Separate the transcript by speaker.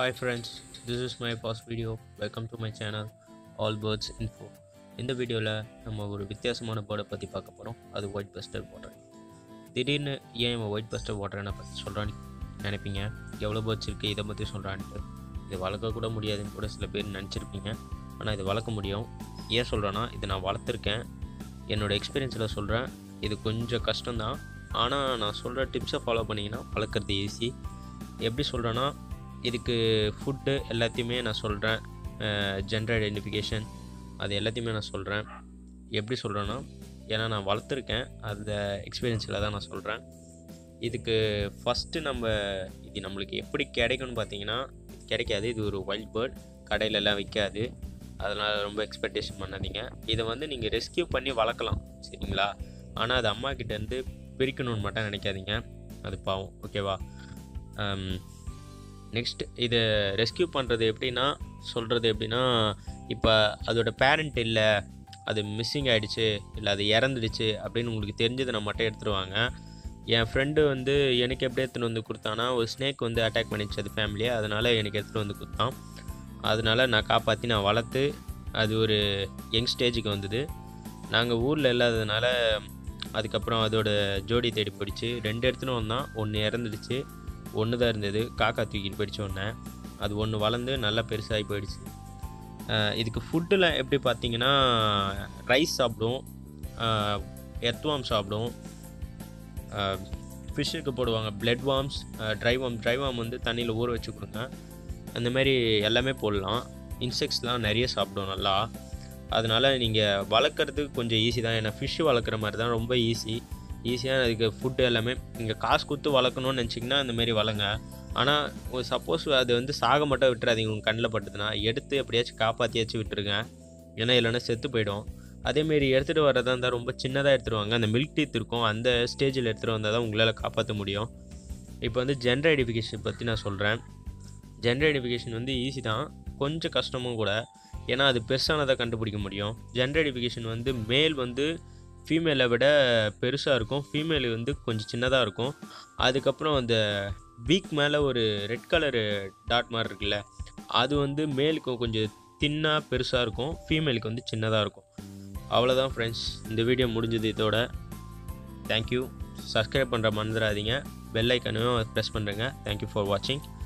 Speaker 1: Hi friends, this is my first video. Welcome to my channel All Birds Info. இந்த வீடியோவில் நம்ம ஒரு வித்தியாசமான பேர்டை பற்றி பார்க்க போகிறோம் அது ஒயிட் பஸ்டர் வாட்டர் திடீர்னு ஏன் இவன் ஒயிட் பஸ்டர் வாட்டரை பற்றி சொல்கிறான்னு நினைப்பீங்க எவ்வளோ பேர்ட்ஸ் இருக்குது இதை பற்றி சொல்கிறான்ட்டு இது வளர்க்க கூட முடியாதுன்னு கூட சில பேர் நினச்சிருப்பீங்க ஆனால் இது வளர்க்க முடியும் ஏன் சொல்கிறேன்னா இது நான் வளர்த்துருக்கேன் என்னோடய எக்ஸ்பீரியன்ஸில் சொல்கிறேன் இது கொஞ்சம் கஷ்டம்தான் ஆனால் நான் சொல்கிற டிப்ஸை ஃபாலோ பண்ணிங்கன்னா வளர்க்குறது ஈஸி எப்படி சொல்கிறேன்னா இதுக்கு ஃபுட்டு எல்லாத்தையுமே நான் சொல்கிறேன் ஜெண்டர் ஐடென்டிஃபிகேஷன் அது எல்லாத்தையுமே நான் சொல்கிறேன் எப்படி சொல்கிறேன்னா ஏன்னா நான் வளர்த்துருக்கேன் அந்த எக்ஸ்பீரியன்ஸில் தான் நான் சொல்கிறேன் இதுக்கு ஃபஸ்ட்டு நம்ம இது நம்மளுக்கு எப்படி கிடைக்கும்னு பார்த்தீங்கன்னா கிடைக்காது இது ஒரு வைல்ட் பேர்ட் கடையிலலாம் விற்காது அதனால் ரொம்ப எக்ஸ்பெக்டேஷன் பண்ணாதீங்க இதை வந்து நீங்கள் ரெஸ்கியூ பண்ணி வளர்க்கலாம் சரிங்களா ஆனால் அது அம்மா கிட்டேருந்து பிரிக்கணும்னு மட்டும் நினைக்காதீங்க அது பாவம் ஓகேவா நெக்ஸ்ட் இதை ரெஸ்கியூ பண்ணுறது எப்படின்னா சொல்கிறது எப்படின்னா இப்போ அதோட பேரண்ட் இல்லை அது மிஸ்ஸிங் ஆகிடுச்சு இல்லை அது இறந்துடுச்சு அப்படின்னு உங்களுக்கு தெரிஞ்சதை நான் மட்டும் எடுத்துருவாங்க என் ஃப்ரெண்டு வந்து எனக்கு எப்படி எடுத்துகிட்டு வந்து கொடுத்தானா ஒரு ஸ்னேக் வந்து அட்டாக் பண்ணிடுச்சு அது ஃபேமிலியை அதனால் எனக்கு எடுத்துகிட்டு வந்து கொடுத்தான் அதனால் நான் காப்பாற்றி நான் வளர்த்து அது ஒரு யங் ஸ்டேஜுக்கு வந்தது நாங்கள் ஊரில் இல்லாததுனால அதுக்கப்புறம் அதோட ஜோடி தேடி போயிடுச்சு ரெண்டு இடத்துலையும் வந்தான் ஒன்று இறந்துடுச்சு ஒன்று தான் இருந்தது காக்கா தூக்கிட்டு போயிடுச்சு ஒன்று அது ஒன்று வளர்ந்து நல்லா பெருசாகி போயிடுச்சு இதுக்கு ஃபுட்டில் எப்படி பார்த்தீங்கன்னா ரைஸ் சாப்பிடும் எர்த்வாம் சாப்பிடும் ஃபிஷ்ஷுக்கு போடுவாங்க blood worms dry worm dry worm வந்து தண்ணியில் ஊற வச்சு கொடுங்க அந்த மாதிரி எல்லாமே போடலாம் இன்செக்ட்ஸ்லாம் நிறைய சாப்பிடும் நல்லா அதனால் நீங்கள் வளர்க்குறதுக்கு கொஞ்சம் ஈஸி தான் ஏன்னா ஃபிஷ்ஷு வளர்க்குற மாதிரி தான் ரொம்ப ஈஸி ஈஸியாக அதுக்கு ஃபுட்டு எல்லாமே நீங்கள் காசு கொடுத்து வளர்க்கணும்னு நினச்சிங்கன்னா அந்தமாரி வளங்க ஆனால் ஒரு சப்போஸ் அது வந்து சாக மட்டும் விட்டுறாதீங்க உங்கள் கண்ணில் பட்டுதுன்னா எடுத்து எப்படியாச்சும் காப்பாற்றியாச்சும் விட்டுருங்க ஏன்னா இல்லைன்னா செத்து போயிடும் அதேமாரி எடுத்துகிட்டு வரதா இருந்தால் ரொம்ப சின்னதாக எடுத்துருவாங்க அந்த மில்க் டீத் இருக்கும் அந்த ஸ்டேஜில் எடுத்துகிட்டு வந்தால் தான் உங்களால் காப்பாற்ற முடியும் இப்போ வந்து ஜெண்டர் ஐடென்டிஃபிகேஷன் பற்றி நான் சொல்கிறேன் ஜெண்டர் ஐடென்டிஃபிகேஷன் வந்து ஈஸி தான் கொஞ்சம் கஷ்டமும் கூட ஏன்னா அது பெருசானதை கண்டுபிடிக்க முடியும் ஜெண்டர் ஐடென்டிஃபிகேஷன் வந்து மேல் வந்து ஃபீமேலை விட பெருசாக இருக்கும் ஃபீமேல் வந்து கொஞ்சம் சின்னதாக இருக்கும் அதுக்கப்புறம் அந்த வீக் மேலே ஒரு ரெட் கலரு டாட் மாதிரி இருக்குல்ல அது வந்து மேலுக்கு கொஞ்சம் தின்னாக பெருசாக இருக்கும் ஃபீமேலுக்கு வந்து சின்னதாக இருக்கும் அவ்வளோதான் ஃப்ரெண்ட்ஸ் இந்த வீடியோ முடிஞ்சது இதோட தேங்க்யூ சப்ஸ்கிரைப் பண்ணுற மறந்துடாதீங்க பெல் ஐக்கனையும் ப்ரெஸ் பண்ணுறேங்க தேங்க்யூ ஃபார் வாட்சிங்